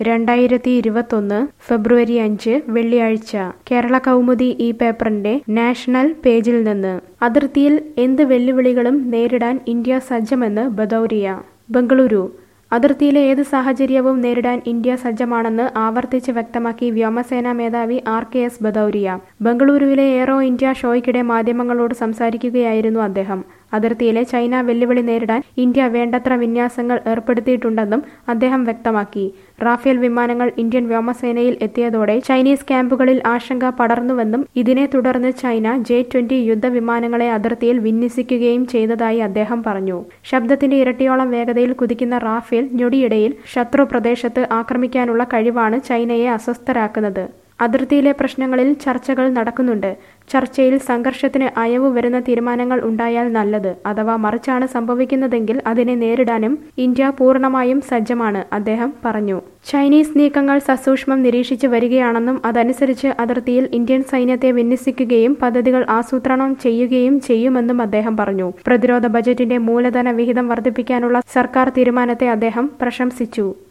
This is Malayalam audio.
രണ്ടായിരത്തി ഇരുപത്തൊന്ന് ഫെബ്രുവരി അഞ്ച് വെള്ളിയാഴ്ച കേരള കൗമുദി ഈ പേപ്പറിന്റെ നാഷണൽ പേജിൽ നിന്ന് അതിർത്തിയിൽ എന്ത് വെല്ലുവിളികളും നേരിടാൻ ഇന്ത്യ സജ്ജമെന്ന് ബദൌരിയ ബംഗളൂരു അതിർത്തിയിലെ ഏത് സാഹചര്യവും നേരിടാൻ ഇന്ത്യ സജ്ജമാണെന്ന് ആവർത്തിച്ച് വ്യക്തമാക്കി വ്യോമസേനാ മേധാവി ആർ കെ എസ് ബദൌരിയ ബംഗളൂരുവിലെ എയ്റോ ഇന്ത്യ ഷോയ്ക്കിടെ മാധ്യമങ്ങളോട് സംസാരിക്കുകയായിരുന്നു അദ്ദേഹം അതിർത്തിയിലെ ചൈന വെല്ലുവിളി നേരിടാൻ ഇന്ത്യ വേണ്ടത്ര വിന്യാസങ്ങൾ ഏർപ്പെടുത്തിയിട്ടുണ്ടെന്നും അദ്ദേഹം വ്യക്തമാക്കി റാഫേൽ വിമാനങ്ങൾ ഇന്ത്യൻ വ്യോമസേനയിൽ എത്തിയതോടെ ചൈനീസ് ക്യാമ്പുകളിൽ ആശങ്ക പടർന്നുവെന്നും ഇതിനെ തുടർന്ന് ചൈന ജെ ട്വന്റി യുദ്ധവിമാനങ്ങളെ അതിർത്തിയിൽ വിന്യസിക്കുകയും ചെയ്തതായി അദ്ദേഹം പറഞ്ഞു ശബ്ദത്തിന്റെ ഇരട്ടിയോളം വേഗതയിൽ കുതിക്കുന്ന റാഫേൽ ഞൊടിയിടയിൽ ശത്രു പ്രദേശത്ത് ആക്രമിക്കാനുള്ള കഴിവാണ് ചൈനയെ അസ്വസ്ഥരാക്കുന്നത് അതിർത്തിയിലെ പ്രശ്നങ്ങളിൽ ചർച്ചകൾ നടക്കുന്നുണ്ട് ചർച്ചയിൽ സംഘർഷത്തിന് അയവ് വരുന്ന തീരുമാനങ്ങൾ ഉണ്ടായാൽ നല്ലത് അഥവാ മറിച്ചാണ് സംഭവിക്കുന്നതെങ്കിൽ അതിനെ നേരിടാനും ഇന്ത്യ പൂർണ്ണമായും സജ്ജമാണ് അദ്ദേഹം പറഞ്ഞു ചൈനീസ് നീക്കങ്ങൾ സസൂക്ഷ്മം നിരീക്ഷിച്ചു വരികയാണെന്നും അതനുസരിച്ച് അതിർത്തിയിൽ ഇന്ത്യൻ സൈന്യത്തെ വിന്യസിക്കുകയും പദ്ധതികൾ ആസൂത്രണം ചെയ്യുകയും ചെയ്യുമെന്നും അദ്ദേഹം പറഞ്ഞു പ്രതിരോധ ബജറ്റിന്റെ മൂലധന വിഹിതം വർദ്ധിപ്പിക്കാനുള്ള സർക്കാർ തീരുമാനത്തെ അദ്ദേഹം പ്രശംസിച്ചു